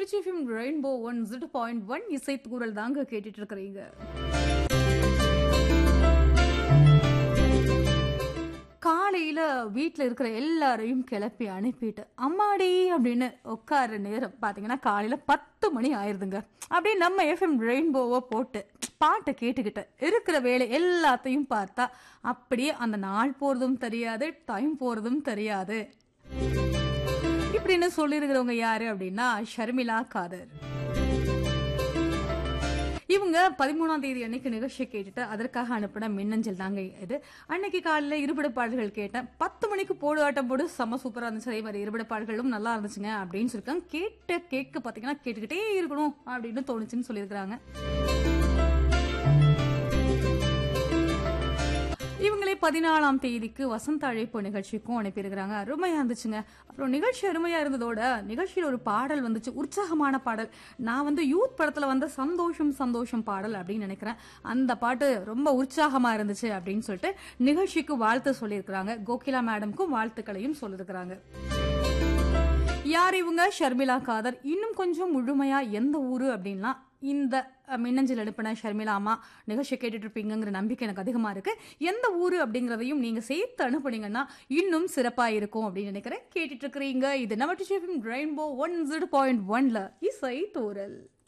டிச்சிஎஃப்எம் rainbow one ஜிட் point one இசை தூரல் தாங்க கேட்டுட்டு இருக்கிறீங்க காலையில வீட்டில் இருக்கிற எல்லாரையும் கிளப்பி அனுப்பிட்டு அம்மாடி அப்படின்னு உட்கார நேரம் பார்த்தீங்கன்னா காலையில பத்து மணி ஆயிருதுங்க அப்படியே நம்ம எஃப்எம் ரெயின்போவை போட்டு பாட்டை கேட்டுக்கிட்டு இருக்கிற வேலை எல்லாத்தையும் பார்த்தா அப்படியே அந்த நாள் போறதும் தெரியாது டைம் போறதும் தெரியாது இப்படின்னு சொல்லியிருக்கிறவங்க யாரு அப்படின்னா ஷர்மிளா காதர் இவங்க பதிமூணாம் தேதி அன்னைக்கு நிகழ்ச்சியை கேட்டுட்டு அதற்காக அனுப்பின மின்னஞ்சல் தாங்க இது அன்னைக்கு காலையில் இருபட பாடல்கள் கேட்டேன் பத்து மணிக்கு போடு ஆட்டம் போடு செம்ம சூப்பராக இருந்துச்சு அதே மாதிரி இருபட பாடல்களும் நல்லா இருந்துச்சுங்க அப்படின்னு சொல்லியிருக்காங்க கேட்ட கேட்க பார்த்தீங்கன்னா கேட்டுக்கிட்டே இருக்கணும் அப்படின்னு தோணுச்சுன்னு சொல்லியிருக்கிறாங்க இவங்களே பதினாலாம் தேதிக்கு வசந்த அழைப்பு நிகழ்ச்சிக்கும் அனுப்பியிருக்கிறாங்க அருமையா இருந்துச்சுங்க அப்புறம் நிகழ்ச்சி அருமையா இருந்ததோட நிகழ்ச்சியில் ஒரு பாடல் வந்துச்சு உற்சாகமான பாடல் நான் வந்து யூத் படத்துல வந்த சந்தோஷம் சந்தோஷம் பாடல் அப்படின்னு நினைக்கிறேன் அந்த பாட்டு ரொம்ப உற்சாகமா இருந்துச்சு அப்படின்னு சொல்லிட்டு நிகழ்ச்சிக்கு வாழ்த்து சொல்லியிருக்கிறாங்க கோகிலா மேடம்க்கும் வாழ்த்துக்களையும் சொல்லியிருக்கிறாங்க யார் இவங்க ஷர்மிளா காதர் இன்னும் கொஞ்சம் முழுமையா எந்த ஊரு அப்படின்னா இந்த அஹ், மின்னஞ்சல் அனுப்பின ஷர்மிளா அம்மா நிகழ்ச்சி கேட்டுட்டு இருப்பீங்கிற நம்பிக்கை எனக்கு அதிகமா இருக்கு எந்த ஊரு அப்படிங்கிறதையும் நீங்க சேர்த்து அனுப்புனீங்கன்னா இன்னும் சிறப்பா இருக்கும் அப்படின்னு நினைக்கிறேன் கேட்டுட்டு இருக்கிறீங்க இது நம்ம ரெயின்போ ஒன் ஜீரோ பாயிண்ட் ஒன்ல இசை தூரல்